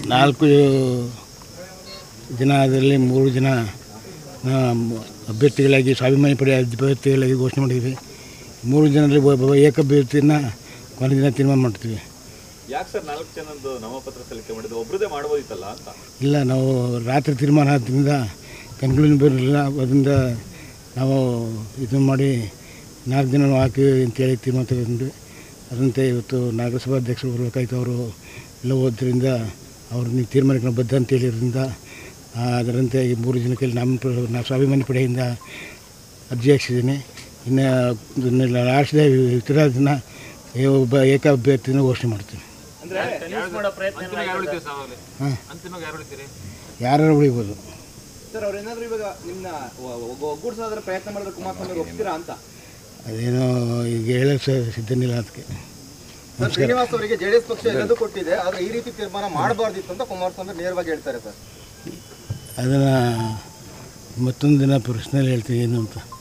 ನಾಲ್ಕು ಜನದಲ್ಲಿ ಮೂರು ಜನ ಆ, ಅಭ್ಯರ್ಥಿಗಳಾಗಿ ಸ್ವಾಭಿಮಾನಿ ಪಡೆ ಅಭ್ಯರ್ಥಿಗಳಾಗಿ ಘೋಷಣೆ ಮಾಡಿದ್ವಿ ಮೂರು ಜನರಲ್ಲಿ ಒಬ್ಬ ಏಕ ಅಭ್ಯರ್ಥಿಯನ್ನು ಕೊನೆ ದಿನ ತೀರ್ಮಾನ ಮಾಡ್ತೀವಿ ಯಾಕೆ ಸರ್ ನಾಲ್ಕು ಜನದ್ದು ನಾಮಪತ್ರ ಸಲ್ಲಿಕೆ ಮಾಡಿದ್ದು ಒಬ್ರದೇ ಮಾಡ್ಬೋದಿತ್ತಲ್ಲ ಅಂತ ಇಲ್ಲ ನಾವು ರಾತ್ರಿ ತೀರ್ಮಾನ ಆದ್ದರಿಂದ ಕನ್ಕ್ಲೂಷನ್ ಬರಲಿಲ್ಲ ಅದರಿಂದ ನಾವು ಇದು ಮಾಡಿ ನಾಲ್ಕು ಜನ ಹಾಕಿ ಅಂತೇಳಿ ತೀರ್ಮಾನ ತಗೊಂಡ್ವಿ ಅದರಂತೆ ಇವತ್ತು ನಗರಸಭಾ ಅಧ್ಯಕ್ಷರು ಬರಬೇಕಾಯ್ತು ಅವರು ಎಲ್ಲ ಹೋದ್ರಿಂದ ಅವ್ರು ನೀವು ತೀರ್ಮಾನಕ್ಕೆ ನಾವು ಬದ್ಧ ಅಂತ ಹೇಳಿದ್ರಿಂದ ಆ, ಅದರಂತೆ ಈ ಮೂರು ಜನ ಕೈಲಿ ನಮ್ಮ ಪ್ರ- ನಾವು ಸ್ವಾಭಿಮಾನಿ ಪಡೆಯಿಂದ ಅರ್ಜಿ ಹಾಕ್ಸಿದ್ದೀನಿ ಇನ್ನು ಲಾಸ್ಟ್ ಇತರ ದಿನ ಒಬ್ಬ ಏಕ ಅಭ್ಯರ್ಥಿನ ಘೋಷಣೆ ಮಾಡ್ತೀನಿ ಹಾಂ ಯಾರು ಉಳಿಬೋದು ಸರ್ ಅವ್ರೇನಾದ್ರೂ ಇವಾಗ ನಿಮ್ನ ಒ- ಒ- ಒಗ್ಗೂಡ್ಸೋದ್ರ ಪ್ರಯತ್ನ ಮಾಡಿದ್ರೆ ಕುಮಾರಸ್ವಾಮಿ ಅವ್ರು ಒಪ್ತೀರಾ ಅಂತ ಅದೇನೋ ಈಗ ಹೇಳಕ್ಕೆ ಸಿದ್ಧನಿಲ್ಲ ಅದಕ್ಕೆ ಸರ್ ಶ್ರೀನಿವಾಸ್ ಅವರಿಗೆ ಜೆಡಿಎಸ್ ಪಕ್ಷ ಎಲ್ಲದೂ ಕೊಟ್ಟಿದೆ ಆದ್ರೆ ಈ ರೀತಿ ತೀರ್ಮಾನ ಮಾಡಬಾರ್ದಿತ್ತು ಅಂತ ಕುಮಾರಸ್ವಾಮಿ ನೇರವಾಗಿ ಹೇಳ್ತಾರೆ ಸರ್ ಅದನ್ನು ಮತ್ತೊಂದು ದಿನ ಪ್ರಶ್ನೆಯಲ್ಲಿ ಹೇಳ್ತೀನಿ ಏನು ಅಂತ